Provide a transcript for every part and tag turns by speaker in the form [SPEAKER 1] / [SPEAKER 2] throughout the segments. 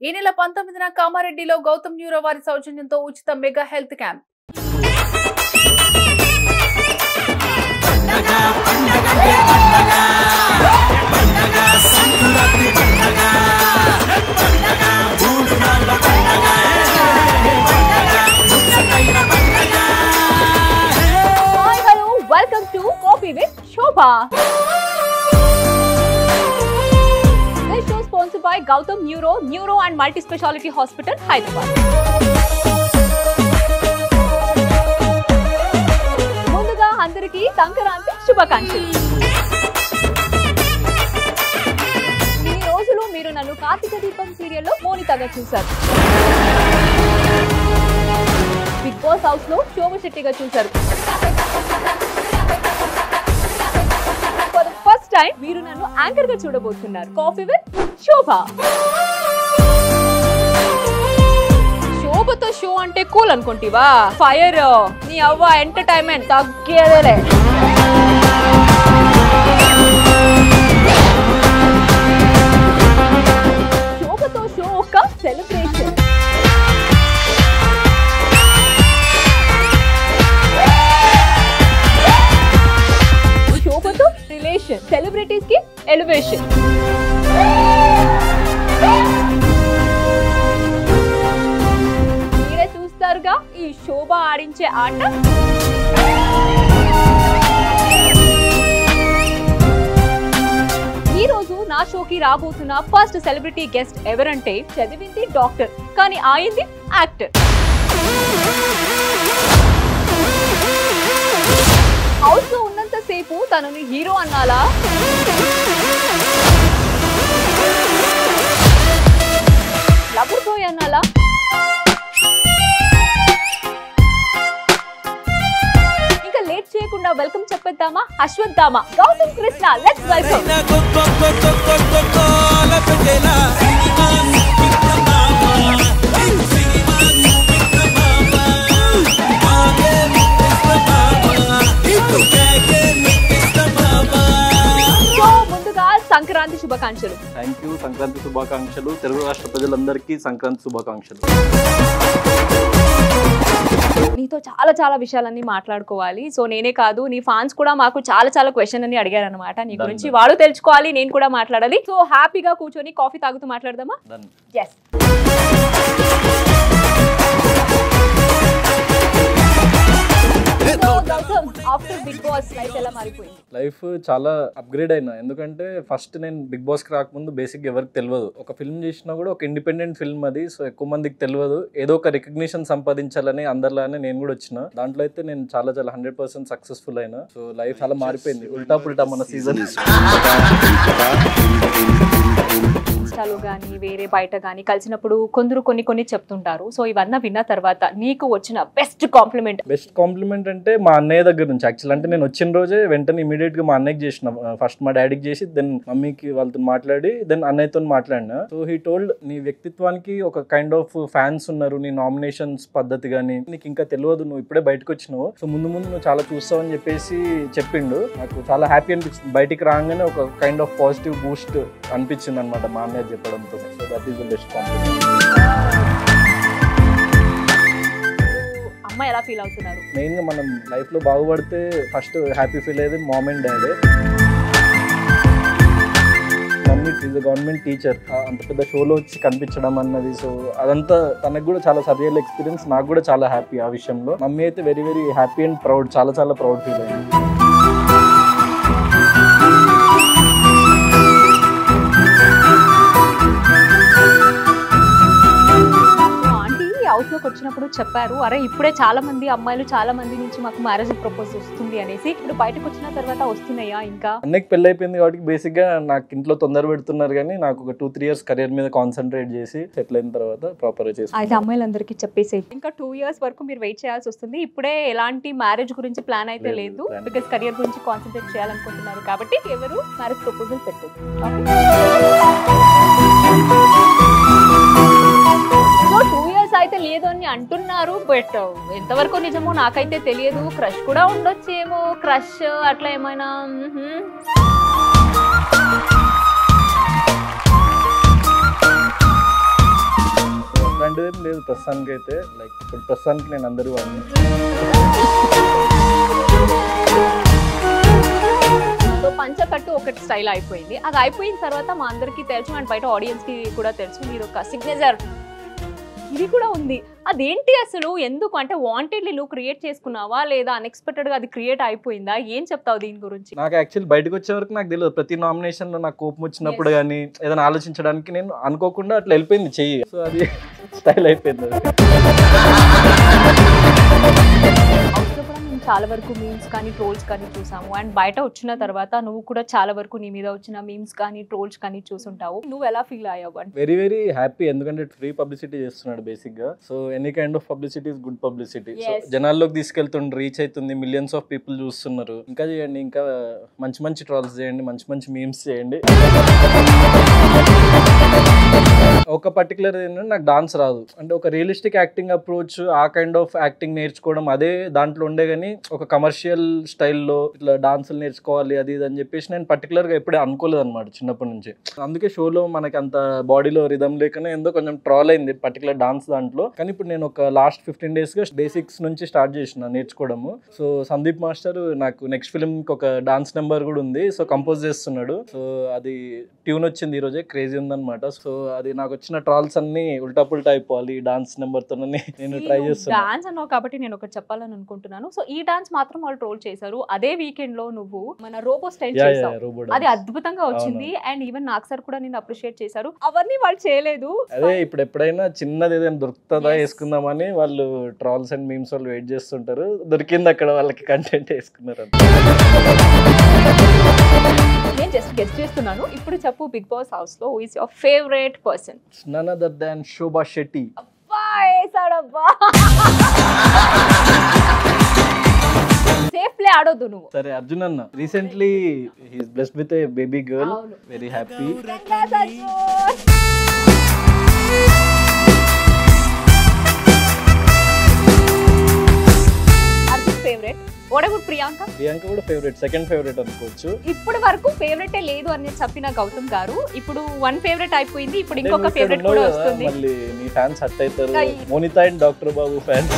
[SPEAKER 1] ఈ నెల పంతొమ్మిదిన కామారెడ్డిలో గౌతమ్ న్యూరో వారి సౌజన్యంతో ఉచిత mega health camp
[SPEAKER 2] hi hello welcome to coffee with Shobha This show sponsored by Gautam Neuro, Neuro and Multi Speciality Hospital, Hyderabad. ముందుగా అందరికీ సంక్రాంతి శుభాకాంక్షలు ఈ రోజులు మీరు నన్ను కార్తీక దీపం సీరియల్లో మోనితగా చూశారు బిగ్ బాస్ హౌస్ లో శోభ శెట్టిగా చూశారు ఫర్ ద ఫస్ట్ టైం మీరు నన్ను యాంకర్ గా చూడబోతున్నారు కాఫీ విత్ శోభ శోభతో షో అంటే కూల్ అనుకుంటివా ఫైర్ నీ అవ్వ ఎంటర్టైన్మెంట్ తగ్గేదేలే శోభతో షో ఒక సెలబ్రేషన్ శోభతో రిలేషన్ సెలబ్రిటీస్ కి ఎలివేషన్ మీరే చూస్తారుగా ఈ శోభ ఆడించే ఆట ఈ రోజు నా షోకి రాబోతున్న ఫస్ట్ సెలబ్రిటీ గెస్ట్ ఎవరంటే చదివింది డాక్టర్ కానీ ఆయింది యాక్టర్ హౌస్ లో ఉన్నంత సేపు తనని హీరో అన్నాలా లవర్ బాయ్ అన్నాలా ఇంకా లేట్ చేయకుండా వెల్కమ్ చెప్పేద్దామా Ashwatthama Gautam Krishna let's welcome so ముందుగా సంక్రాంతి శుభాకాంక్షలు
[SPEAKER 3] థ్యాంక్ యూ సంక్రాంతి శుభాకాంక్షలు తెలుగు రాష్ట్ర ప్రజలందరికీ సంక్రాంతి శుభాకాంక్షలు
[SPEAKER 2] నీతో చాలా చాలా విషయాలన్నీ మాట్లాడుకోవాలి సో నేనే కాదు నీ ఫ్యాన్స్ కూడా మాకు చాలా చాలా క్వశ్చన్ అని అడిగారు అనమాట నీ
[SPEAKER 3] Done,
[SPEAKER 2] గురించి
[SPEAKER 3] done.
[SPEAKER 2] వాళ్ళు తెలుసుకోవాలి నేను కూడా మాట్లాడాలి సో హ్యాపీగా కూర్చొని కాఫీ తాగుతూ మాట్లాడదామా
[SPEAKER 3] done
[SPEAKER 2] yes after Bigg Boss life ఎలా మారిపోయింది
[SPEAKER 3] లైఫ్ చాలా అప్గ్రేడ్ అయినా ఎందుకంటే ఫస్ట్ నేను బిగ్ బాస్ కి రాకముందు బేసిక్ ఎవరికి తెలియదు ఒక ఫిల్మ్ చేసినా కూడా ఒక ఇండిపెండెంట్ ఫిల్మ్ అది సో ఎక్కువ మందికి తెలియదు ఏదో ఒక రికగ్నిషన్ సంపాదించాలని అందరిలానే నేను కూడా వచ్చిన దాంట్లో అయితే నేను చాలా చాలా హండ్రెడ్ పర్సెంట్ సక్సెస్ఫుల్ అయినా సో లైఫ్ చాలా మారిపోయింది ఉల్టా పుల్టా మన సీజన్
[SPEAKER 2] ఇన్స్టాలో కానీ వేరే బయట కానీ కలిసినప్పుడు కొందరు కొన్ని కొన్ని చెప్తుంటారు సో ఇవన్నీ విన్న తర్వాత నీకు వచ్చిన బెస్ట్ కాంప్లిమెంట్
[SPEAKER 3] బెస్ట్ కాంప్లిమెంట్ అంటే మా అన్నయ్య దగ్గర నుంచి యాక్చువల్ అంటే నేను వచ్చిన రోజే వెంటనే ఇమీడియట్ గా మా అన్నయ్యకి చేసిన ఫస్ట్ మా డాడీకి చేసి దెన్ మమ్మీకి వాళ్ళతో మాట్లాడి దెన్ అన్నయ్యతో మాట్లాడినా సో హీ టోల్డ్ నీ వ్యక్తిత్వానికి ఒక కైండ్ ఆఫ్ ఫ్యాన్స్ ఉన్నారు నీ నామినేషన్స్ పద్ధతి కానీ నీకు ఇంకా తెలియదు నువ్వు ఇప్పుడే బయటకు వచ్చినావు సో ముందు ముందు నువ్వు చాలా చూస్తావు అని చెప్పేసి చెప్పిండు నాకు చాలా హ్యాపీ అనిపించింది బయటికి రాగానే ఒక కైండ్ ఆఫ్ పాజిటివ్ బూస్ట్ అనిపించింది అనమాట మా అన్నయ్య చెప్పడంతో so that is the best compliment
[SPEAKER 2] అమ్మ ఎలా ఫీల్ అవుతున్నారు
[SPEAKER 3] మెయిన్ గా మనం లైఫ్ లో బాగుపడితే ఫస్ట్ హ్యాపీ ఫీల్ అయ్యేది mom and daddy mummy is government teacher అంత పెద్ద షోలో వచ్చి కనిపించడం అన్నది సో అదంతా తనకు కూడా చాలా సరియల్ ఎక్స్పీరియన్స్ నాకు కూడా చాలా హ్యాపీ ఆ విషయంలో మమ్మీ అయితే very very happy and proud చాలా చాలా ప్రౌడ్ ఫీల్ అయింది
[SPEAKER 2] ఆంటీ హౌస్ లోకి వచ్చినప్పుడు చెప్పారు అరే ఇప్పుడే చాలా మంది అమ్మాయిలు చాలా మంది నుంచి మాకు మ్యారేజ్ ప్రపోజ్ వస్తుంది అనేసి ఇప్పుడు బయటకు వచ్చిన తర్వాత వస్తున్నాయా ఇంకా
[SPEAKER 3] అన్నకి పెళ్ళి అయిపోయింది కాబట్టి బేసిక్ గా నాకు ఇంట్లో తొందర పెడుతున్నారు కానీ నాకు ఒక టూ త్రీ ఇయర్స్ కెరియర్ మీద కాన్సన్ట్రేట్ చేసి సెటిల్ అయిన తర్వాత ప్రాపర్ గా చేసి
[SPEAKER 2] అయితే అమ్మాయిలందరికీ చెప్పేసి ఇంకా టూ ఇయర్స్ వరకు మీరు వెయిట్ చేయాల్సి వస్తుంది ఇప్పుడే ఎలాంటి మ్యారేజ్ గురించి ప్లాన్ అయితే
[SPEAKER 3] లేదు,
[SPEAKER 2] లేదు
[SPEAKER 3] plan.
[SPEAKER 2] బికాస్ కెరియర్ గురించి కాన్సన్ట్రేట్ చేయాలనుకుంటున్నారు కాబట్టి ఎవరు మ్యారేజ్ ప్రపోజల్ పెట్టదు సో టూ ఇయర్స్ అయితే లేదు అని అంటున్నారు బట్ ఎంతవరకు నిజమో నాకైతే తెలియదు క్రష్ కూడా ఉండొచ్చేమో క్రష్ అట్లా ఏమైనా మ్హూ.
[SPEAKER 3] అట్లాంటిది ఏం లేదు ప్రస్తుతానికి అయితే లైక్ ఇప్పుడు ప్రస్తుతానికి నేను అందరూ అన్ని
[SPEAKER 2] సో పంచకట్టు ఒకటి స్టైల్ అయిపోయింది అది అయిపోయిన తర్వాత మా అందరికీ తెలుసు అండ్ బయట ఆడియన్స్ కి కూడా తెలుసు మీరు ఒక సిగ్నేచర్ ఇది కూడా ఉంది అదేంటి అసలు ఎందుకు అంటే వాంటెడ్లీ నువ్వు క్రియేట్ చేసుకున్నావా లేదా అన్ఎక్స్పెక్టెడ్ గా అది క్రియేట్ అయిపోయిందా ఏం చెప్తావు దీని గురించి
[SPEAKER 3] నాకు యాక్చువల్లీ బయటకు వచ్చే వరకు నాకు తెలియదు ప్రతి నామినేషన్ లో నాకు కోపం వచ్చినప్పుడు కానీ ఏదైనా ఆలోచించడానికి నేను అనుకోకుండా అట్లా వెళ్ళిపోయింది చెయ్యి సో అది స్టైల్ అయిపోయింది అది
[SPEAKER 2] House లో కూడా మేము చాలా వరకు మీమ్స్ కానీ ట్రోల్స్ కానీ చూసాము అండ్ బయట వచ్చిన తర్వాత నువ్వు కూడా చాలా వరకు నీ మీద వచ్చిన మీమ్స్ కానీ ట్రోల్స్ కానీ చూసుంటావు నువ్వు ఎలా ఫీల్ అయ్యావు అంటే
[SPEAKER 3] వెరీ వెరీ హ్యాపీ ఎందుకంటే ఫ్రీ పబ్లిసిటీ చేస్తున్నాడు బేసిక్ గా so any kind of publicity is good publicity so
[SPEAKER 2] Yes.
[SPEAKER 3] జనాల్లోకి తీసుకెళ్తుండ్రు రీచ్ అవుతుంది మిలియన్స్ ఆఫ్ పీపుల్ చూస్తున్నారు ఇంకా చేయండి ఇంకా మంచి మంచి ట్రాల్స్ చేయండి మంచి మంచి మీమ్స్ చేయండి ఒక పర్టికులర్ ఏంటంటే నాకు డాన్స్ రాదు అంటే ఒక రియలిస్టిక్ యాక్టింగ్ అప్రోచ్ ఆ కైండ్ ఆఫ్ యాక్టింగ్ నేర్చుకోవడం అదే దాంట్లో ఉండే కానీ ఒక కమర్షియల్ స్టైల్లో ఇట్లా డాన్సులు నేర్చుకోవాలి అది ఇది అని చెప్పేసి నేను పర్టికులర్ గా ఎప్పుడే అనుకోలేదు అనమాట చిన్నప్పటి నుంచి అందుకే షోలో మనకి అంత బాడీలో రిధం లేకనే ఏందో కొంచెం ట్రాల్ అయింది పర్టికులర్ డాన్స్ దాంట్లో కానీ ఇప్పుడు నేను ఒక లాస్ట్ ఫిఫ్టీన్ డేస్ గా బేసిక్స్ నుంచి స్టార్ట్ చేసిన నేర్చుకోవడము సో సందీప్ మాస్టర్ నాకు నెక్స్ట్ ఫిల్మ్ ఒక డాన్స్ నెంబర్ కూడా ఉంది సో కంపోజ్ చేస్తున్నాడు సో అది ట్యూన్ వచ్చింది ఈ రోజే క్రేజీ ఉందన్నమాట సో అది నాకు వచ్చిన ట్రాల్స్ అన్ని ఉల్టా పుల్టా అయిపోవాలి డాన్స్ నెంబర్ తో నేను ట్రై చేస్తున్నా
[SPEAKER 2] డాన్స్ అన్నావు కాబట్టి నేను ఒకటి చెప్పాలని అనుకుంటున్నాను సో ఈ డాన్స్ మాత్రం వాళ్ళు ట్రోల్ చేశారు అదే వీకెండ్ లో నువ్వు మన రోబో స్టైల్
[SPEAKER 3] యా యా
[SPEAKER 2] చేసావు
[SPEAKER 3] రోబో
[SPEAKER 2] అది అద్భుతంగా వచ్చింది అండ్ ఈవెన్ నాకు సార్ కూడా నేను అప్రిషియేట్ చేశారు అవన్నీ వాళ్ళు చేయలేదు
[SPEAKER 3] అదే ఇప్పుడు ఎప్పుడైనా చిన్నది ఏదైనా దొరుకుతుందా
[SPEAKER 2] Yes.
[SPEAKER 3] వేసుకుందామని వాళ్ళు ట్రాల్స్ అండ్ మీమ్స్ వాళ్ళు వెయిట్ చేస్తుంటారు దొరికింది అక్కడ వాళ్ళకి కంటెంట్ వేసుకున్నారు
[SPEAKER 2] నేను జస్ట్ గెస్ట్ చేస్తున్నాను ఇప్పుడు చెప్పు బిగ్ బాస్ హౌస్ లో is your favourite person
[SPEAKER 3] none other than Shobha Shetty
[SPEAKER 2] వేసాడబ్బా సేఫ్ ప్లే ఆడొద్దు నువ్వు
[SPEAKER 3] సరే అర్జున్ అన్న recently he's blessed with a baby girl
[SPEAKER 2] అవును.
[SPEAKER 3] Very happy
[SPEAKER 2] Congrats, Arjun. Arjun favourite what about Priyanka
[SPEAKER 3] Priyanka కూడా ఫేవరెట్ సెకండ్ ఫేవరెట్ అనుకోవచ్చు
[SPEAKER 2] ఇప్పటి వరకు ఫేవరెటే లేదు అని చెప్పిన గౌతమ్ గారు ఇప్పుడు వన్ ఫేవరెట్ అయిపోయింది ఇప్పుడు
[SPEAKER 3] అంటే
[SPEAKER 2] ఇంకొక
[SPEAKER 3] నువ్వు ఇక్కడ
[SPEAKER 2] ఫేవరెట్
[SPEAKER 3] ఉన్నావు
[SPEAKER 2] కూడా
[SPEAKER 3] కదా,
[SPEAKER 2] వస్తుంది
[SPEAKER 3] మళ్ళీ నీ ఫ్యాన్స్ హట్ అవుతారు
[SPEAKER 2] అయ్యి.
[SPEAKER 3] Monitha and doctor Babu fans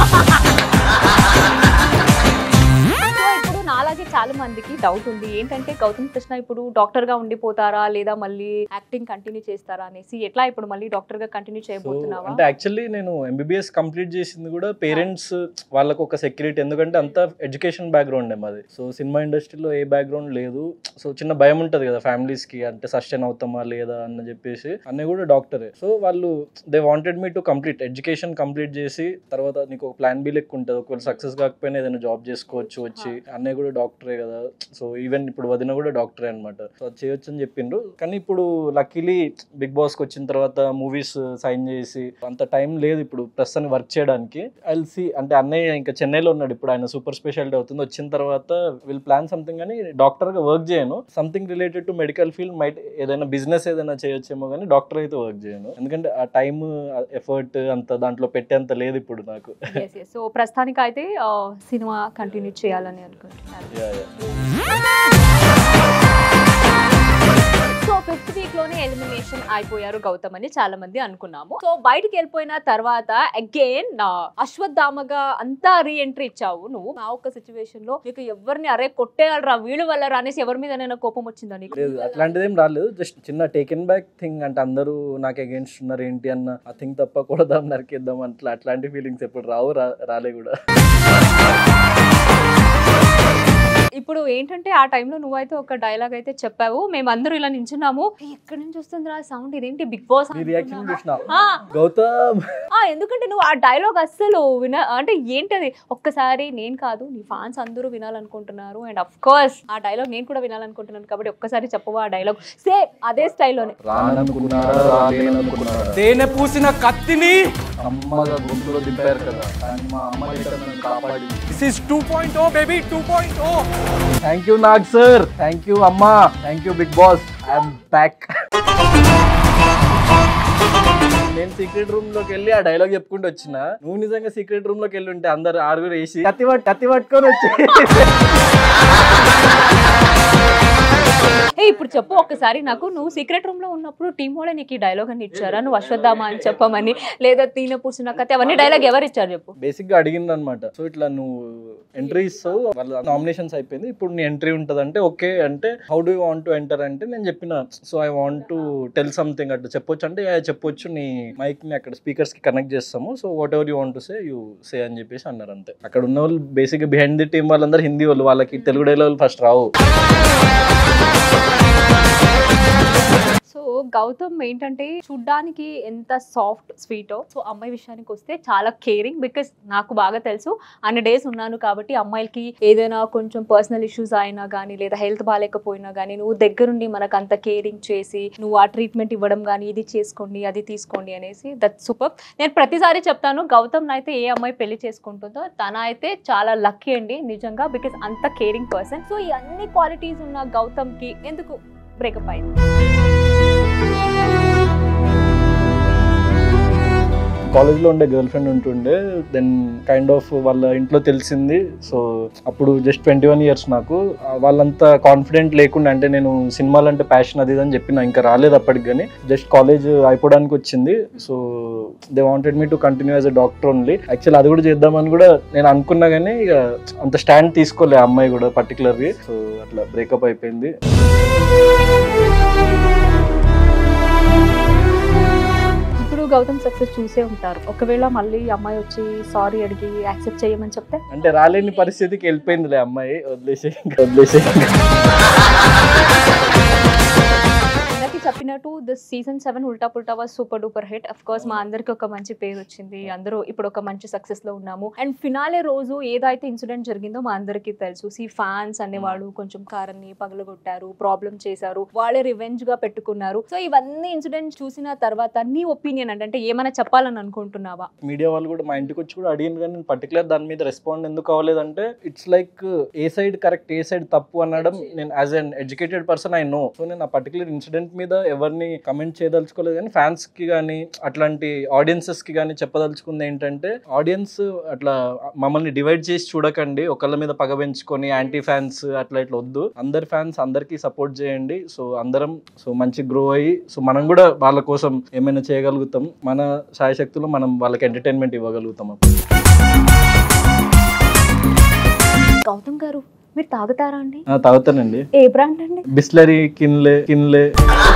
[SPEAKER 2] so ఇప్పుడు నాలాగే చాలా మందికి డౌట్ ఉంది ఏంటంటే గౌతమ్ కృష్ణ ఇప్పుడు డాక్టర్ గా ఉండిపోతారా లేదా మళ్ళీ యాక్టింగ్ కంటిన్యూ చేస్తారా అనేసి ఎట్లా ఇప్పుడు మళ్ళీ డాక్టర్ గా కంటిన్యూ
[SPEAKER 3] సో
[SPEAKER 2] చేయబోతున్నావా
[SPEAKER 3] అంటే యాక్చువల్లీ నేను ఎంబీబీఎస్ కంప్లీట్ చేసింది కూడా పేరెంట్స్ వాళ్ళకు ఒక సెక్యూరిటీ ఎందుకంటే అంతా ఎడ్యుకేషన్ బ్యాక్గ్రౌండ్ మాది సో సినిమా ఇండస్ట్రీలో ఏ బ్యాక్గ్రౌండ్ లేదు సో చిన్న భయం ఉంటుంది కదా ఫ్యామిలీస్ కి అంటే సస్టైన్ అవుతామా లేదా అని చెప్పేసి అన్నీ కూడా డాక్టరే సో వాళ్ళు they wanted me to complete education complete చేసి తర్వాత నీకు ఒక ప్లాన్ బి లెక్క ఉంటుంది ఒకవేళ సక్సెస్ కాకపోయినా ఏదైనా జాబ్ చేసుకోవచ్చు వచ్చి అన్నయ్య కూడా డాక్టరే కదా సో ఈవెన్ ఇప్పుడు వదిన కూడా డాక్టరే అనమాట సో అది చేయొచ్చు అని చెప్పిండ్రు కానీ ఇప్పుడు లక్కీలీ బిగ్ బాస్కి వచ్చిన తర్వాత మూవీస్ సైన్ చేసి అంత టైం లేదు ఇప్పుడు ప్రస్తుతానికి వర్క్ చేయడానికి ఎల్సి అంటే అన్నయ్య ఇంకా చెన్నైలో ఉన్నాడు ఇప్పుడు ఆయన సూపర్ స్పెషాలిటీ అవుతుంది వచ్చిన తర్వాత విల్ ప్లాన్ సంథింగ్ అని డాక్టర్ గా వర్క్ చేయను something related to medical field might ఏదైనా బిజినెస్ ఏదైనా చేయొచ్చేమో కానీ డాక్టర్ అయితే వర్క్ చేయను ఎందుకంటే ఆ టైం ఎఫర్ట్ అంత దాంట్లో పెట్టేంత లేదు ఇప్పుడు నాకు
[SPEAKER 2] సో ప్రస్తుతానికి అయితే సినిమా కంటిన్యూ చేయాలని అనుకుంటున్నాను
[SPEAKER 3] Yeah, yeah.
[SPEAKER 2] So fifth week లోనే ఎలిమినేషన్ అయిపోయారు గౌతమ్ అని చాలా మంది అనుకున్నాము సో బయటికి వెళ్ళిపోయిన తర్వాత అగైన్ అశ్వత్థామగా అంతా రీ ఎంట్రీ ఇచ్చావు నువ్వు ఆ ఒక్క సిచ్యువేషన్ లో నీకు ఎవరిని అరే కొట్టేయాలరా వీళ్ళు వల్ల అనేసి ఎవరి మీద కోపం వచ్చిందా నీకు
[SPEAKER 3] లేదు అట్లాంటిది ఏం రాలేదు జస్ట్ చిన్న టేకెన్ బ్యాక్ థింగ్ అంటే అందరూ నాకు అగేన్స్ట్ ఉన్నారు ఏంటి అన్న ఆ థింగ్ తప్ప కొడదాం నరికేద్దాం అట్లా అట్లాంటి ఫీలింగ్స్ ఎప్పుడు రావు రా- రాలే కూడా
[SPEAKER 2] ఇప్పుడు ఏంటంటే ఆ టైంలో నువ్వైతే ఒక డైలాగ్ అయితే చెప్పావు మేమందరూ ఇలా నించున్నాము ఎక్కడి నుంచి వస్తుంది రా సౌండ్ ఇదేంటి బిగ్ బాస్
[SPEAKER 3] నీ రియాక్షన్ చూసిన
[SPEAKER 2] ఆ,
[SPEAKER 3] గౌతమ్
[SPEAKER 2] ఆ, ఎందుకంటే నువ్వు ఆ డైలాగ్ అస్సలు విన అంటే ఏంటది ఒక్కసారి నేను కాదు నీ ఫ్యాన్స్ అందరూ వినాలనుకుంటున్నారు అండ్ అఫ్ కోర్స్ ఆ డైలాగ్ నేను కూడా వినాలనుకుంటున్నాను కాబట్టి ఒక్కసారి చెప్పవా ఆ డైలాగ్ సేమ్ అదే స్టైల్లోనే
[SPEAKER 3] రాననుకున్నారా రాలేననుకున్నారా
[SPEAKER 4] తేనె పూసిన కత్తిని
[SPEAKER 3] అమ్మగా గుంపులో దింపారు కదా కానీ మా అమ్మ ఇక్కడ నన్ను కాపాడి
[SPEAKER 4] this is two point o baby two point o
[SPEAKER 3] thank you Nag sir thank you అమ్మా thank you Bigg Boss I'm back నేను సీక్రెట్ రూమ్ లోకి వెళ్ళి ఆ డైలాగ్ చెప్పుకుంటూ వచ్చిన నువ్వు నిజంగా సీక్రెట్ రూమ్ లోకి వెళ్ళి ఉంటే అందరు ఆరుగురు వేసి కత్తి పట్టు కత్తి పట్టుకొని వచ్చి
[SPEAKER 2] ఏ ఇప్పుడు చెప్పు ఒక్కసారి నాకు నువ్వు సీక్రెట్ రూమ్ లో ఉన్నప్పుడు టీం వాళ్ళే నీకు ఈ డైలాగ్ అని ఇచ్చారా నువ్వు అశ్వత్థామా అని చెప్పమని లేదా తీన పూసిన కథ అవన్నీ డైలాగ్ ఎవరు ఇచ్చారు చెప్పు
[SPEAKER 3] బేసిక్ గా అడిగింది అనమాట సో ఇట్లా నువ్వు ఎంట్రీ ఇస్తావు వాళ్ళ నామినేషన్స్ అయిపోయింది ఇప్పుడు నీ ఎంట్రీ ఉంటుంది అంటే ఓకే అంటే how do want to enter అంటే నేను చెప్పిన so I want to tell something అట్లా చెప్పొచ్చు అంటే "Yeah, చెప్పొచ్చు నీ మైక్ ని అక్కడ స్పీకర్స్ కి కనెక్ట్ చేస్తాము so whatever you want to say you say అని చెప్పేసి అన్నారు అంతే అక్కడ ఉన్న వాళ్ళు బేసిక్ గా బిహైండ్ ది టీం వాళ్ళందరూ హిందీ వాళ్ళు వాళ్ళకి తెలుగు డైలాగ్ ఫస్ట్ రావు
[SPEAKER 2] సో గౌతమ్ ఏంటంటే చూడ్డానికి ఎంత సాఫ్ట్ స్వీటో సో అమ్మాయి విషయానికి వస్తే చాలా కేరింగ్ బికాస్ నాకు బాగా తెలుసు అన్ని డేస్ ఉన్నాను కాబట్టి అమ్మాయిలకి ఏదైనా కొంచెం పర్సనల్ ఇష్యూస్ అయినా కానీ లేదా హెల్త్ బాగాలేకపోయినా కానీ నువ్వు దగ్గరుండి మనకు అంత కేరింగ్ చేసి నువ్వు ఆ ట్రీట్మెంట్ ఇవ్వడం కానీ ఇది చేసుకోండి అది తీసుకోండి అనేసి దట్ సూపర్ నేను ప్రతిసారి చెప్తాను గౌతమ్ అయితే ఏ అమ్మాయి పెళ్లి చేసుకుంటుందో తన అయితే చాలా లక్కీ అండి నిజంగా బికాస్ అంత కేరింగ్ పర్సన్ సో ఈ అన్ని క్వాలిటీస్ ఉన్న గౌతమ్కి ఎందుకు బ్రేకప్ అయింది
[SPEAKER 3] కాలేజ్ లో ఉండే గర్ల్ ఫ్రెండ్ ఉంటుండే దెన్ కైండ్ ఆఫ్ వాళ్ళ ఇంట్లో తెలిసింది సో అప్పుడు జస్ట్ ట్వంటీ వన్ ఇయర్స్ నాకు ఆ, వాళ్ళంతా కాన్ఫిడెంట్ లేకుండా అంటే నేను సినిమాలు అంటే ప్యాషన్ అది ఇది అని చెప్పిన ఇంకా రాలేదు అప్పటికి కానీ జస్ట్ కాలేజ్ అయిపోవడానికి వచ్చింది so they wanted me to continue as a doctor only actual అది కూడా చేద్దామని కూడా నేను అనుకున్నా కానీ ఇక అంత స్టాండ్ తీసుకోలే ఆ అమ్మాయి కూడా పర్టికులర్లీ సో అట్లా బ్రేకప్ అయిపోయింది
[SPEAKER 2] ఇప్పుడు గౌతమ్ సక్సెస్ చూసే ఉంటారు ఒకవేళ మళ్ళీ ఈ అమ్మాయి వచ్చి సారీ అడిగి యాక్సెప్ట్ చేయమని చెప్తే
[SPEAKER 3] అంటే రాలేని పరిస్థితికి వెళ్ళిపోయిందిలే అమ్మాయి వదిలేసి వదిలేసి
[SPEAKER 2] ఇందాక చెప్పినట్టు this season seven Ulta Pulta was super duper hit of course మా అందరికి ఒక మంచి పేరు వచ్చింది అందరూ ఇప్పుడు ఒక మంచి సక్సెస్ లో ఉన్నాము అండ్ ఫినాలే రోజు ఏదైతే ఇన్సిడెంట్ జరిగిందో మా అందరికీ తెలుసు సి ఫ్యాన్స్ అనేవాళ్ళు కొంచెం కారాన్ని పగలగొట్టారు ప్రాబ్లం చేశారు వాళ్ళే రివెంజ్ గా పెట్టుకున్నారు సో ఇవన్నీ ఇన్సిడెంట్ చూసిన తర్వాత నీ ఒపీనియన్ అంటే అంటే ఏమైనా చెప్పాలని అనుకుంటున్నావా
[SPEAKER 3] మీడియా వాళ్ళు కూడా మా ఇంటికి వచ్చి కూడా అడిగిన కానీ నేను పర్టికులర్ దాని మీద రెస్పాండ్ ఎందుకు అవ్వలేదంటే it's like a side correct a side తప్పు అనడం నేను as an educated person I know so నేను ఆ పర్టికులర్ ఇన్సిడెంట్ మీద ఎవరిని కమెంట్ చేయదలుచుకోలేదు కానీ ఫ్యాన్స్ కి కానీ అట్లాంటి ఆడియన్సెస్ కి కానీ చెప్పదలుచుకుంది ఏంటంటే ఆడియన్స్ అట్లా మమ్మల్ని డివైడ్ చేసి చూడకండి ఒకళ్ళ మీద పగ పెంచుకొని యాంటీ ఫ్యాన్స్ అట్లా ఇట్లా వద్దు అందరి ఫ్యాన్స్ అందరికీ సపోర్ట్ చేయండి సో అందరం సో మంచి గ్రో అయ్యి సో మనం కూడా వాళ్ళ కోసం ఏమైనా చేయగలుగుతాం మన శాయశక్తులు మనం వాళ్ళకి ఎంటర్టైన్మెంట్ ఇవ్వగలుగుతాం
[SPEAKER 2] గౌతమ్ గారు మీరు తాగుతారా అండి
[SPEAKER 3] ఆ, తాగుతానండి
[SPEAKER 2] ఏ బ్రాండ్ అండి
[SPEAKER 3] బిస్లరీ కిన్లే కిన్లే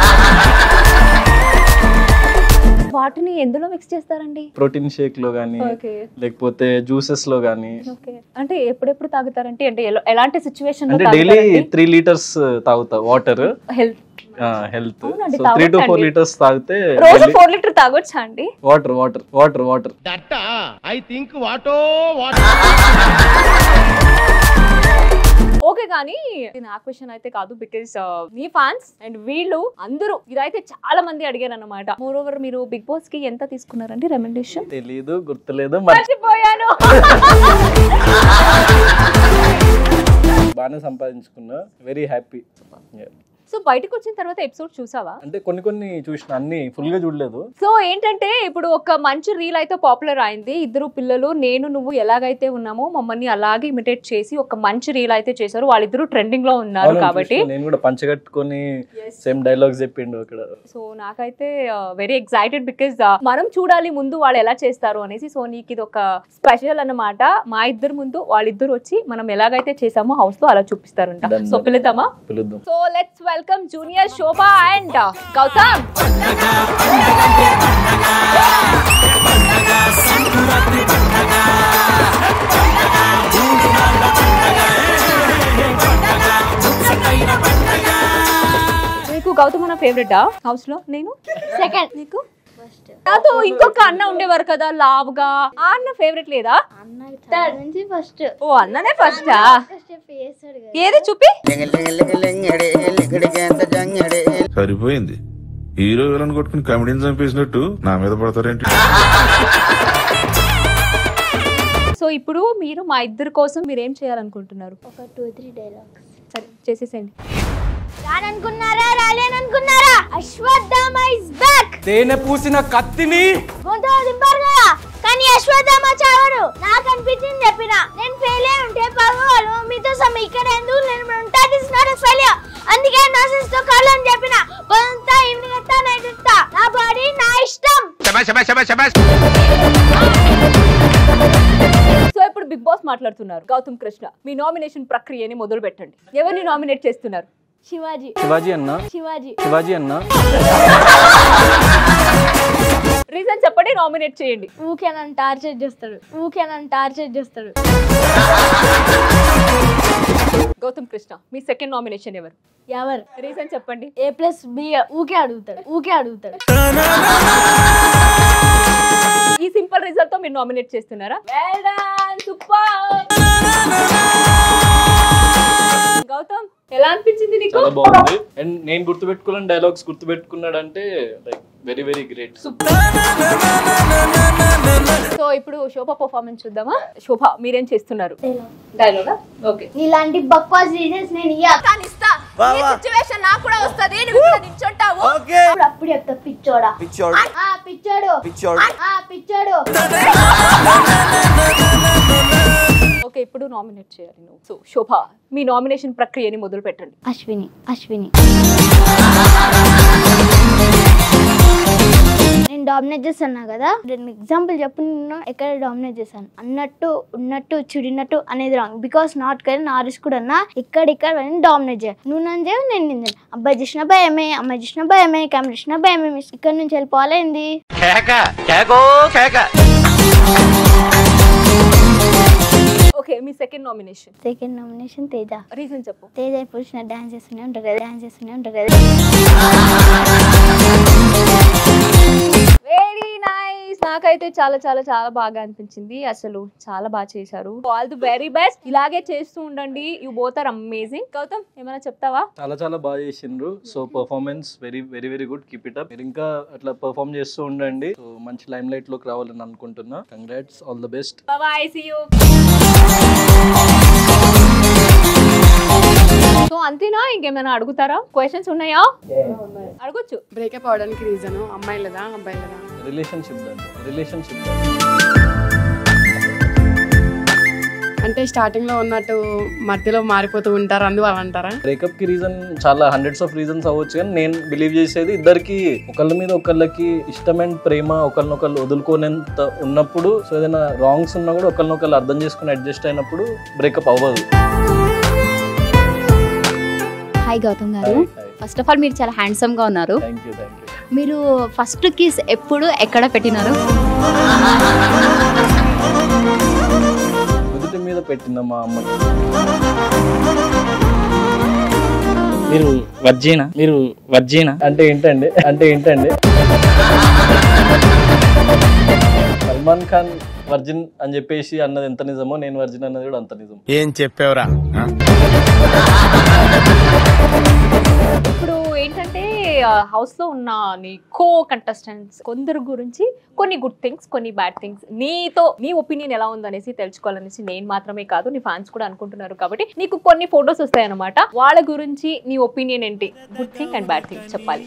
[SPEAKER 2] వాటిని ఎందులో మిక్స్ చేస్తారండి
[SPEAKER 3] ప్రోటీన్ షేక్ లో కానీ
[SPEAKER 2] ఓకే
[SPEAKER 3] లేకపోతే జ్యూసెస్ లో కానీ
[SPEAKER 2] ఓకే అంటే ఎప్పుడెప్పుడు తాగుతారంటే అంటే ఎలా- ఎలాంటి సిచ్యువేషన్
[SPEAKER 3] అంటే డైలీ త్రీ లీటర్స్ తాగుతా వాటర్
[SPEAKER 2] హెల్త్
[SPEAKER 3] హెల్త్
[SPEAKER 2] అవునండి,
[SPEAKER 3] సో త్రీ టు ఫోర్
[SPEAKER 2] తాగొచ్చండి.
[SPEAKER 3] లీటర్స్ తాగితే
[SPEAKER 2] రోజు ఫోర్ లీటర్ తాగొచ్చా అండి
[SPEAKER 3] water water water water
[SPEAKER 5] that I think వాటో వాట్
[SPEAKER 2] ఓకే కానీ ఇది నా క్వశ్చన్ అయితే కాదు బికాస్ మీ ఫ్యాన్స్ అండ్ వీళ్ళు అందరూ ఇదైతే చాలా మంది అడిగారు అనమాట మోర్ ఓవర్ మీరు బిగ్ బాస్ కి ఎంత తీసుకున్నారండి రెమెండేషన్
[SPEAKER 3] తెలీదు గుర్తులేదు మరి
[SPEAKER 2] మర్చిపోయాను
[SPEAKER 3] బాగానే సంపాదించుకున్నా వెరీ హ్యాపీ
[SPEAKER 2] సో బయటకు వచ్చిన తర్వాత ఎపిసోడ్ చూసావా
[SPEAKER 3] అంటే కొన్ని కొన్ని చూసిన అన్ని ఫుల్ గా చూడలేదు
[SPEAKER 2] సో ఏంటంటే ఇప్పుడు ఒక మంచి రీల్ అయితే పాపులర్ అయింది ఇద్దరు పిల్లలు నేను నువ్వు ఎలాగైతే ఉన్నామో మమ్మల్ని అలాగే ఇమిటేట్ చేసి ఒక మంచి రీల్ అయితే చేశారు వాళ్ళిద్దరూ ట్రెండింగ్ లో ఉన్నారు
[SPEAKER 3] అవును,
[SPEAKER 2] కాబట్టి
[SPEAKER 3] చూసిన. నేను కూడా పంచగట్టుకొని సేమ్ డైలాగ్స్ చెప్పిండు అక్కడ
[SPEAKER 2] సో నాకైతే వెరీ ఎక్సైటెడ్ బికాస్ మనం చూడాలి ముందు వాళ్ళు ఎలా చేస్తారు అనేసి సో నీకు ఇది ఒక స్పెషల్ అన్నమాట మా ఇద్దరు ముందు వాళ్ళిద్దరు వచ్చి మనం ఎలాగైతే చేసామో హౌస్ లో అలా చూపిస్తారంట
[SPEAKER 3] Done,
[SPEAKER 2] సో
[SPEAKER 3] done.
[SPEAKER 2] పిలుద్దామా
[SPEAKER 3] పిలుద్దాం
[SPEAKER 2] so let's welcome junior Shobha and Gautam నీకు గౌతమ్ అన్న ఫేవరెటా హౌస్ లో నేను సెకండ్ నీకు నాతో ఇంకొక అన్న ఉండేవారు కదా లావుగా ఆ అన్న ఫేవరెట్ లేదా
[SPEAKER 6] అన్నకి చాలా నుంచి ఫస్ట్
[SPEAKER 2] ఓ అన్ననే ఫస్టా
[SPEAKER 6] స్టెప్ వేస్తాడు కదా
[SPEAKER 2] ఏది చూపి
[SPEAKER 7] సరిపోయింది హీరో విలన్ కొట్టుకుని కమెడీని చంపేసినట్టు నా మీద పడతారేంటి
[SPEAKER 2] సో ఇప్పుడు మీరు మా ఇద్దరి కోసం మీరు ఏం చేయాలనుకుంటున్నారు
[SPEAKER 6] ఒక టూ త్రీ డైలాగ్స్
[SPEAKER 2] సరే చేసేసేయండి
[SPEAKER 6] రాననుకున్నారా రాలేననుకున్నారా అశ్వత్థామ ఇస్ బ్యాక్
[SPEAKER 4] తేనె పూసిన కత్తిని
[SPEAKER 6] గొంతు దింపారు కదా కానీ అశ్వత్థామ చావడు నాకు అనిపించింది చెప్పిన నేను ఫెయిల్ అయి ఉంటే పగవాళ్ళు మీతో సమ ఇక్కడ ఎందుకు నేను ఉంటా దిస్ నాట్ ఫెయిలియర్ అందుకే నా సిస్టర్ కాళ్ళు అని చెప్పిన కొంత ఈవినింగ్ ఎత్తా నైట్ ఎత్తా నా బాడీ నా ఇష్టం
[SPEAKER 2] సో ఇప్పుడు బిగ్ బాస్ మాట్లాడుతున్నారు గౌతమ్ కృష్ణ మీ నామినేషన్ ప్రక్రియని మొదలు పెట్టండి ఎవరిని నామినేట్ చేస్తున్నారు
[SPEAKER 6] శివాజీ
[SPEAKER 3] శివాజీ అన్న
[SPEAKER 6] శివాజీ
[SPEAKER 3] శివాజీ అన్న
[SPEAKER 2] రీజన్ చెప్పండి నామినేట్ చేయండి
[SPEAKER 6] ఊకే నన్ను టార్చర్ చేస్తాడు ఊకే నన్ను టార్చర్ చేస్తాడు
[SPEAKER 2] గౌతమ్ కృష్ణ మీ సెకండ్ నామినేషన్ ఎవరు
[SPEAKER 6] ఎవరు
[SPEAKER 2] రీజన్ చెప్పండి
[SPEAKER 6] ఏ ప్లస్ బి ఊకే అడుగుతాడు ఊకే అడుగుతాడు
[SPEAKER 2] ఈ సింపుల్ రిజల్ట్ తో మీరు నామినేట్ చేస్తున్నారా వెల్ డన్ సూపర్ గౌతమ్ ఎలా అనిపించింది నీకు
[SPEAKER 3] చాలా బాగుంది అండ్ నేను గుర్తుపెట్టుకున్న డైలాగ్స్ గుర్తుపెట్టుకున్నాడంటే like very very great
[SPEAKER 2] so ఇప్పుడు శోభ పర్ఫార్మెన్స్ చూద్దామా శోభ మీరేం చేస్తున్నారు డైలాగా ఓకే
[SPEAKER 6] ఇలాంటి బక్వాస్ రీజన్స్ నేను ఇయ్య
[SPEAKER 2] ఇస్తా ఈ సిచువేషన్ నాకు కూడా వస్తది నువ్వు ఇక్కడ నిల్చుంటావు
[SPEAKER 6] అప్పుడు అప్పుడు చెప్తా పిచ్చోడా
[SPEAKER 4] పిచ్చోడు
[SPEAKER 6] ఆ పిచ్చోడు
[SPEAKER 4] పిచ్చోడు
[SPEAKER 6] ఆ పిచ్చోడు
[SPEAKER 2] ఓకే ఇప్పుడు నామినేట్ చేయాలి నువ్వు సో శోభ మీ నామినేషన్ ప్రక్రియని మొదలు పెట్టండి
[SPEAKER 6] అశ్విని అశ్విని నేను డామినేట్ చేస్తాను కదా నేను ఎగ్జాంపుల్ చెప్పు నేను ఎక్కడ డామినేట్ చేశాను అన్నట్టు ఉన్నట్టు చిడినట్టు అనేది రాంగ్ బికాస్ నాట్ కదా నా రిస్క్ కూడా అన్నా ఇక్కడ ఇక్కడ అని డామినేట్ చేయాలి నువ్వు నన్ను చేయవు నేను నిందని అబ్బాయి చేసిన భయమే అమ్మాయి చేసిన భయమే కెమెరా చేసిన భయమే మిస్ ఇక్కడ నుంచి వెళ్ళిపోవాలి ఏంది
[SPEAKER 2] ఓకే మీ second nomination
[SPEAKER 6] second nomination Teja
[SPEAKER 2] reason చెప్పు
[SPEAKER 6] తేజ ఇప్పుడు చూసిన డాన్స్ చేస్తూనే ఉంటారు కదా డాన్స్ చేస్తూనే ఉంటారు కదా
[SPEAKER 2] వెరీ నైస్ నాకైతే చాలా చాలా చాలా బాగా అనిపించింది అసలు చాలా బాగా చేశారు ఆల్ ది వెరీ బెస్ట్ ఇలాగే చేస్తూ ఉండండి you both are amazing Gautam ఏమైనా చెప్తావా
[SPEAKER 3] చాలా చాలా బాగా చేసిండ్రు so performance very very very good keep it up మీరు ఇంకా అట్లా పర్ఫామ్ చేస్తూ ఉండండి సో మంచి లైమ్ లైట్ లోకి రావాలని అనుకుంటున్నా congrats all the best
[SPEAKER 2] bye see you so అంతేనా ఇంకేమైనా అడుగుతారా క్వశ్చన్స్ ఉన్నాయా అడగొచ్చు
[SPEAKER 8] బ్రేకప్ అవడానికి రీజన్ అమ్మాయిలదా అబ్బాయిలదా
[SPEAKER 3] రిలేషన్షిప్ దాన్ని రిలేషన్షిప్
[SPEAKER 8] అంటే స్టార్టింగ్ లో ఉన్నట్టు మధ్యలో మారిపోతూ ఉంటారు అందువల్ల అంటారా
[SPEAKER 3] బ్రేకప్ కి రీజన్ చాలా హండ్రెడ్స్ ఆఫ్ రీజన్స్ అవ్వచ్చు కానీ నేను బిలీవ్ చేసేది ఇద్దరికి ఒకళ్ళ మీద ఒకళ్ళకి ఇష్టం అండ్ ప్రేమ ఒకళ్ళనొకళ్ళు వదులుకోనేంత ఉన్నప్పుడు సో ఏదైనా రాంగ్స్ ఉన్నా కూడా ఒకళ్ళనొకళ్ళు అర్థం చేసుకుని అడ్జస్ట్ అయినప్పుడు బ్రేకప్ అవ్వదు
[SPEAKER 9] హాయ్ గౌతమ్ గారు ఫస్ట్ ఆఫ్ ఆల్ మీరు చాలా హ్యాండ్సమ్ గా ఉన్నారు
[SPEAKER 3] థ్యాంక్ యూ థ్యాంక్ యూ
[SPEAKER 9] మీరు ఫస్ట్ కిస్ ఎప్పుడు ఎక్కడ పెట్టినారు
[SPEAKER 3] నుదుటి మీద పెట్టిందా మా అమ్మకి
[SPEAKER 10] మీరు వర్జీనా మీరు వర్జీనా
[SPEAKER 3] అంటే ఏంటండి అంటే ఏంటండి సల్మాన్ ఖాన్ వర్జిన్ అని చెప్పేసి అన్నది ఎంత నిజమో నేను వర్జిన్ అన్నది కూడా అంత నిజం
[SPEAKER 4] ఏం చెప్పావురా
[SPEAKER 2] ఇప్పుడు ఏంటంటే హౌస్ లో ఉన్న నీ కో కంటెస్టెంట్స్ కొందరు గురించి కొన్ని గుడ్ థింగ్స్ కొన్ని బ్యాడ్ థింగ్స్ నీతో నీ ఒపీనియన్ ఎలా ఉందనేసి తెలుసుకోవాలనేసి నేను మాత్రమే కాదు నీ ఫ్యాన్స్ కూడా అనుకుంటున్నారు కాబట్టి నీకు కొన్ని ఫొటోస్ వస్తాయన్నమాట వాళ్ళ గురించి నీ ఒపీనియన్ ఏంటి good thing and bad thing చెప్పాలి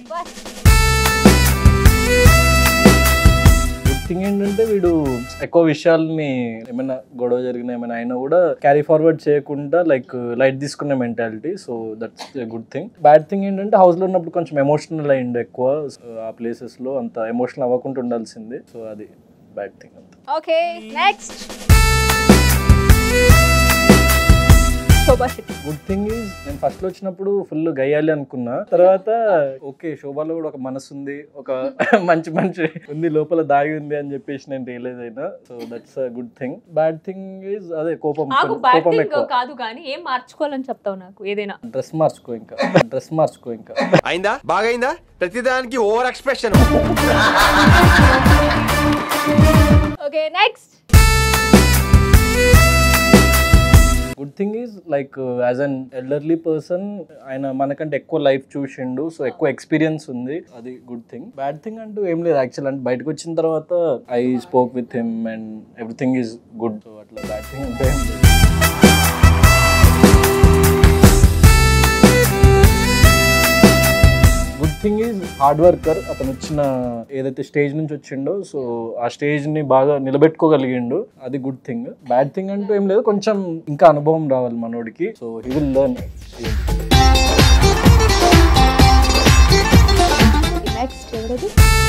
[SPEAKER 3] గుడ్ థింగ్ ఏంటంటే వీడు ఎక్కువ విషయాల్ని ఏమైనా గొడవ జరిగిన ఏమైనా అయినా కూడా క్యారీ ఫార్వర్డ్ చేయకుండా లైక్ లైట్ తీసుకునే mentality so that's good thing bad thing ఏంటంటే హౌస్ లో ఉన్నప్పుడు కొంచెం ఎమోషనల్ అయింది ఎక్కువ So, ఆ ప్లేసెస్ లో అంత ఎమోషనల్ అవ్వకుండా ఉండాల్సింది సో అది బ్యాడ్ థింగ్ అంత
[SPEAKER 2] okay next Shobha Shetty
[SPEAKER 3] good thing is నేను ఫస్ట్ లో వచ్చినప్పుడు ఫుల్ గయ్యాలి అనుకున్నా తర్వాత ఓకే శోభాలో కూడా ఒక మనసు ఉంది ఒక మంచి మంచి ఉంది లోపల దాగి ఉంది అని చెప్పేసి నేను రియలైజ్ అయినా so that's a good thing bad thing is అదే కోపం
[SPEAKER 2] నాకు బ్యాడ్
[SPEAKER 3] కోపం
[SPEAKER 2] థింగ్
[SPEAKER 3] ఎక్కువ
[SPEAKER 2] కాదు కానీ ఏం మార్చుకోవాలని చెప్తావు నాకు ఏదైనా
[SPEAKER 3] డ్రెస్ మార్చుకో ఇంకా డ్రెస్ మార్చుకో ఇంకా
[SPEAKER 4] అయిందా బాగైందా ప్రతిదానికి over expression
[SPEAKER 2] okay next
[SPEAKER 3] good thing is like as an elderly person ఆయన మనకంటే ఎక్కువ లైఫ్ చూసిండు సో ఎక్కువ ఎక్స్పీరియన్స్ ఉంది అది గుడ్ థింగ్ బ్యాడ్ థింగ్ అంటూ ఏం లేదు యాక్చువల్ అంటే బయటకు వచ్చిన తర్వాత I spoke with him and everything is good so అట్లా బ్యాడ్ థింగ్ అంటే ఏం లేదు. Good thing is hard worker అతను వచ్చిన ఏదైతే స్టేజ్ నుంచి వచ్చిండో సో ఆ స్టేజ్ ని బాగా నిలబెట్టుకోగలిగిండు అది గుడ్ థింగ్ బ్యాడ్ థింగ్ అంటూ ఏం లేదు కొంచెం ఇంకా అనుభవం రావాలి మనోడికి so he will learn
[SPEAKER 2] next ఎవరది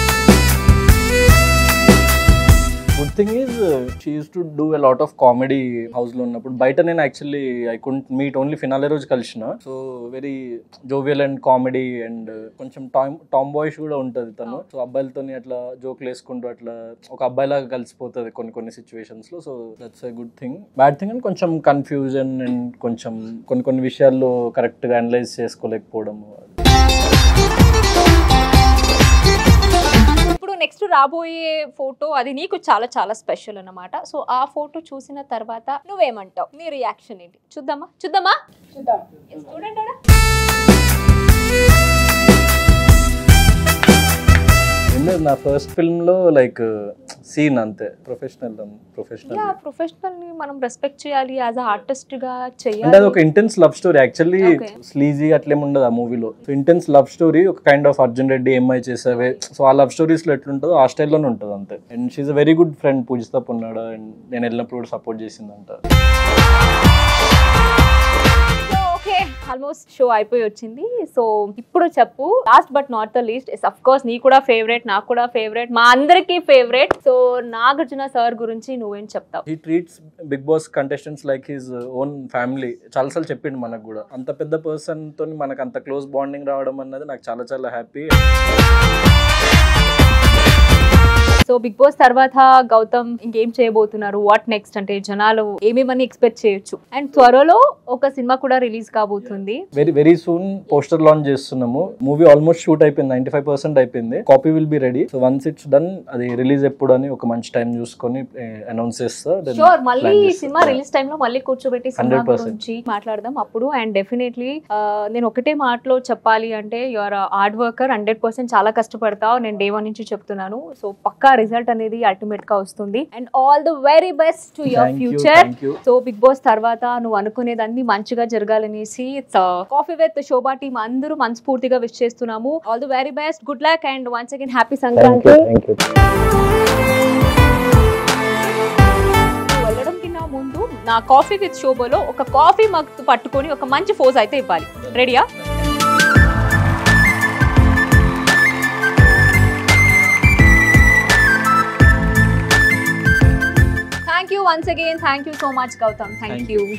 [SPEAKER 3] good thing is she used to do a lot of comedy house లో ఉన్నప్పుడు బయట నేను actually I couldn't meet only finale రోజు కలిసిన so very jovial and comedy and కొంచెం టామ్ టామ్ బాయ్స్ కూడా ఉంటుంది తను సో అబ్బాయిలతో అట్లా జోక్లు వేసుకుంటూ అట్లా ఒక అబ్బాయిలాగా కలిసిపోతుంది కొన్ని కొన్ని సిచ్యువేషన్స్ లో so that's a good thing bad thing and కొంచెం కన్ఫ్యూజన్ అండ్ కొంచెం కొన్ని కొన్ని విషయాల్లో కరెక్ట్ గా అనలైజ్ చేసుకోలేకపోవడం
[SPEAKER 2] ఇప్పుడు నెక్స్ట్ రాబోయే ఫోటో అది నీకు చాలా చాలా స్పెషల్ అన్నమాట సో ఆ ఫోటో చూసిన తర్వాత నువ్వేమంటావు నీ రియాక్షన్ ఏంటి చూద్దామా చూద్దామా చూద్దాం చూడండి ఆడ.
[SPEAKER 3] ఏంటంటే నా ఫస్ట్ ఫిల్మ్ లో లైక్ సీన్ అంతే ప్రొఫెషనల్ ప్రొఫెషనల్
[SPEAKER 2] యా ప్రొఫెషనల్ ని మనం రెస్పెక్ట్ చేయాలి యాజ్ అ ఆర్టిస్ట్ గా
[SPEAKER 3] అంటే అది
[SPEAKER 2] చేయాలి
[SPEAKER 3] ఒక intense love story actually
[SPEAKER 2] Okay.
[SPEAKER 3] Sleazy అట్లేం ఉండదు ఆ మూవీలో సో ఇంటెన్స్ లవ్ స్టోరీ ఒక కైండ్ ఆఫ్ అర్జున్ రెడ్డి ఎంఐ చేసేవే సో ఆ లవ్ స్టోరీస్ లో ఎట్లుంటుందో ఆ స్టైల్లోనే ఉంటుంది అంతే and she's a very good friend Pujitha Ponnada and నేను వెళ్ళినప్పుడు కూడా సపోర్ట్ చేసిందంట
[SPEAKER 2] సో ఓకే ఆల్మోస్ట్ షో అయిపోయి వచ్చింది సో ఇప్పుడు చెప్పు last but not the least of course నీ కూడా ఫేవరెట్ నాకు కూడా ఫేవరెట్ మా అందరికీ ఫేవరెట్ సో నాగార్జున సార్ గురించి నువ్వేం చెప్తావు
[SPEAKER 3] he treats Bigg Boss contestants like his own family చాలాసార్లు చెప్పిండు మనకు కూడా అంత పెద్ద పర్సన్ తో మనకు అంత క్లోజ్ బాండింగ్ రావడం అన్నది నాకు చాలా చాలా హ్యాపీ
[SPEAKER 2] సో బిగ్ బాస్ తర్వాత గౌతమ్ ఇంకేం చేయబోతున్నారు వాట్ నెక్స్ట్ అంటే జనాలు ఏమేమని ఎక్స్పెక్ట్ చేయొచ్చు అండ్ త్వరలో ఒక సినిమా కూడా రిలీజ్ కాబోతుంది
[SPEAKER 3] very very soon poster launch చేస్తున్నాము మూవీ ఆల్మోస్ట్ షూట్ అయిపోయింది నైన్టీ ఫైవ్ పర్సెంట్ అయిపోయింది copy will be ready so once it's done అది రిలీజ్ ఎప్పుడు అని ఒక మంచి టైం చూసుకొని అనౌన్స్ చేస్తా then
[SPEAKER 2] షూర్ మళ్ళీ
[SPEAKER 3] plan
[SPEAKER 2] ఈ
[SPEAKER 3] చేస్తా.
[SPEAKER 2] సినిమా రిలీజ్ టైమ్ లో మళ్ళీ కూర్చోబెట్టి సినిమా
[SPEAKER 3] 100%.
[SPEAKER 2] గురించి మాట్లాడదాం అప్పుడు అండ్ డెఫినెట్లీ నేను ఒకటే మాటలో చెప్పాలి అంటే your hard worker hundred percent చాలా కష్టపడతావు నేను డే వన్ నుంచి చెప్తున్నాను సో పక్కా రిజల్ట్ అనేది అల్టిమేట్ గా వస్తుంది and all the very best to your
[SPEAKER 3] Thank you,
[SPEAKER 2] future
[SPEAKER 3] thank you.
[SPEAKER 2] So Bigg Boss తర్వాత నువ్వు అనుకునేదన్నీ మంచిగా జరగాలనేసి కాఫీ విత్ శోభా టీమ్ అందరూ మనస్ఫూర్తిగా విష్ చేస్తున్నాము all the very best good luck and once again happy
[SPEAKER 3] thank
[SPEAKER 2] Sankranti
[SPEAKER 3] you thank you
[SPEAKER 2] వెళ్ళడం కన్నా ముందు నా కాఫీ విత్ శోభలో ఒక కాఫీ మగ్ పట్టుకొని ఒక మంచి ఫోజ్ అయితే ఇవ్వాలి రెడీయా thank you once again thank you so much Gautam thank
[SPEAKER 3] Thank
[SPEAKER 2] you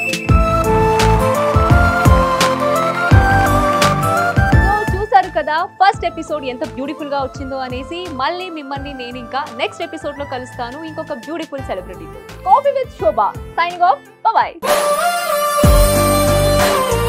[SPEAKER 2] చూసారు కదా ఫస్ట్ ఎపిసోడ్ ఎంత బ్యూటిఫుల్ గా వచ్చిందో అనేసి మళ్ళీ మిమ్మల్ని నేను ఇంకా నెక్స్ట్ ఎపిసోడ్ లో కలుస్తాను ఇంకొక బ్యూటిఫుల్ సెలబ్రిటీతో coffee with Shobha signing off bye